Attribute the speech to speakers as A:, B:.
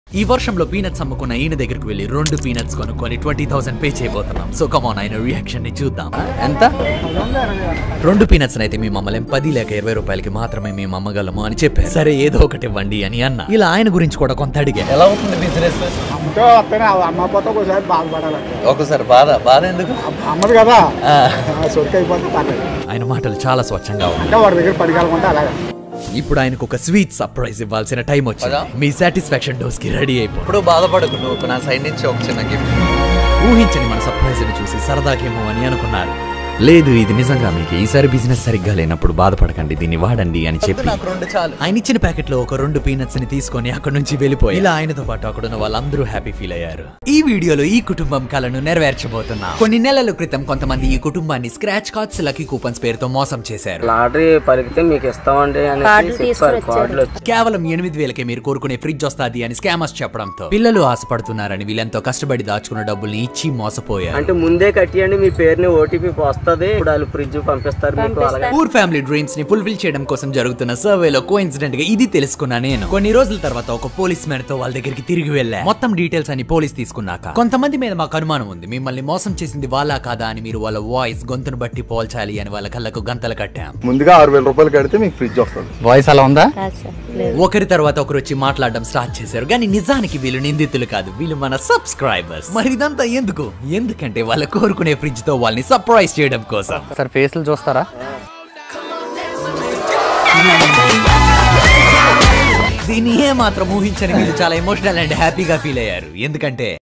A: ఈ వర్షంలో పీనట్స్ అమ్ముకున్న ఈయన దగ్గరికి వెళ్ళి రెండు పీనట్స్ కొనుక్కొని ట్వంటీ థౌసండ్ పే చేయబోతున్నాం సో కమాన్ ఆయన రియాక్షన్ ని చూద్దాం
B: ఎంత
A: రెండు పీనట్స్ అయితే మేము అమ్మలేం పది లేక ఇరవై రూపాయలకి మాత్రమే మేము అమ్మగలము అని చెప్పారు సరే ఏదో ఒకటి ఇవ్వండి అని అన్న ఇలా ఆయన గురించి కూడా కొంత అడిగా
B: ఎలా అవుతుంది బిజినెస్
C: అమ్మతో వస్తేనే అమ్మపోతే ఒకసారి బాధపడాలంటే
B: ఒకసారి బాధ బాధ ఎందుకు
C: అమ్మదు కదా
B: ఆ,
C: సొరికి అయిపోతే పర్లేదు
A: ఆయన మాటలు చాలా స్వచ్ఛంగా ఉన్నాయి
C: అంటే వాడి దగ్గర పడికాలకుంటే అలాగే
A: ఇప్పుడు ఆయనకు ఒక స్వీట్ సర్ప్రైజ్ ఇవ్వాల్సిన టైం వచ్చింది
B: పదా?
A: మీ సాటిస్ఫాక్షన్ డోస్ కి రెడీ అయిపో
B: ఇప్పుడు బాధపడకు నువ్వు నా సైడ్ నుంచి ఒక చిన్న గిఫ్ట్
A: ఊహించని మన సర్ప్రైజ్ ని చూసి సరదాకేమో అని అనుకున్నారు లేదు ఇది నిజంగా మీకు ఈసారి బిజినెస్ సరిగ్గా లేనప్పుడు బాధపడకండి దీన్ని వాడండి అని చెప్పి
B: నాకు రెండు చాలు
A: ఆయన ఇచ్చిన ప్యాకెట్ లో ఒక రెండు పీనట్స్ ని తీసుకొని అక్కడ నుంచి వెళ్ళిపోయి ఇలా ఆయనతో పాటు అక్కడ ఉన్న వాళ్ళందరూ హ్యాపీ ఫీల్ అయ్యారు ఈ వీడియోలో ఈ కుటుంబం కలను నెరవేర్చబోతున్నా కొన్ని నెలల క్రితం కొంతమంది ఈ కుటుంబాన్ని స్క్రాచ్ కార్డ్స్ లక్కీ కూపన్స్ పేరుతో మోసం చేశారు
D: లాటరీ పలికితే మీకు ఇస్తామండి అనేసి చెప్పారు కార్డులు వచ్చి
A: కేవలం ఎనిమిది వేలకే మీరు కోరుకునే ఫ్రిడ్జ్ వస్తాది అని స్కామర్స్ చెప్పడంతో పిల్లలు ఆశపడుతున్నారని వీళ్ళెంతో కష్టపడి దాచుకున్న డబ్బుల్ని ఇచ్చి మోసపోయారు
D: అంటే ముందే కట్టియండి మీ పేరుని ఓటీపీ వస్తుంది ఇప్పుడు వాళ్ళు ఫ్రిడ్జ్ పంపిస్తారు మీకు అలాగే
A: పూర్ ఫ్యామిలీ డ్రీమ్స్ ని ఫుల్ఫిల్ చేయడం కోసం జరుగుతున్న సర్వేలో కో ఇన్సిడెంట్ గా ఇది తెలుసుకున్నా నేను కొన్ని రోజుల తర్వాత ఒక పోలీస్ మ్యాన్ తో వాళ్ళ దగ్గరికి తిరిగి వెళ్ళా మొత్తం డీటెయిల్స్ అని పోలీస్ తీసుకున్నాక కొంతమంది మీద మాకు అనుమానం ఉంది మిమ్మల్ని మోసం చేసింది వాళ్ళా కాదా అని మీరు వాళ్ళ వాయిస్ గొంతును బట్టి పోల్చాలి అని వాళ్ళ కళ్ళకు గంతలు కట్టాం
E: ముందుగా ఆరు వేల రూపాయలు కడితే మీకు ఫ్రిడ్జ్ వస్తుంది
B: వాయిస్ అలా ఉందా
A: ఒకరి తర్వాత ఒకరు వచ్చి మాట్లాడడం స్టార్ట్ చేశారు కానీ నిజానికి వీళ్ళు నిందితులు కాదు వీళ్ళు మన సబ్స్క్రైబర్స్ మరి ఇదంతా ఎందుకు ఎందుకంటే వాళ్ళ కోరుకునే ఫ్రిడ్జ్ తో వాళ్ళని సర్ప్రైజ్ చేయడం కోసం
B: సార్ ఫేస్లు చూస్తారా
A: దీన్ని ఏ మాత్రం ఊహించని వీళ్ళు చాలా ఎమోషనల్ అండ్ హ్యాపీగా ఫీల్ అయ్యారు ఎందుకంటే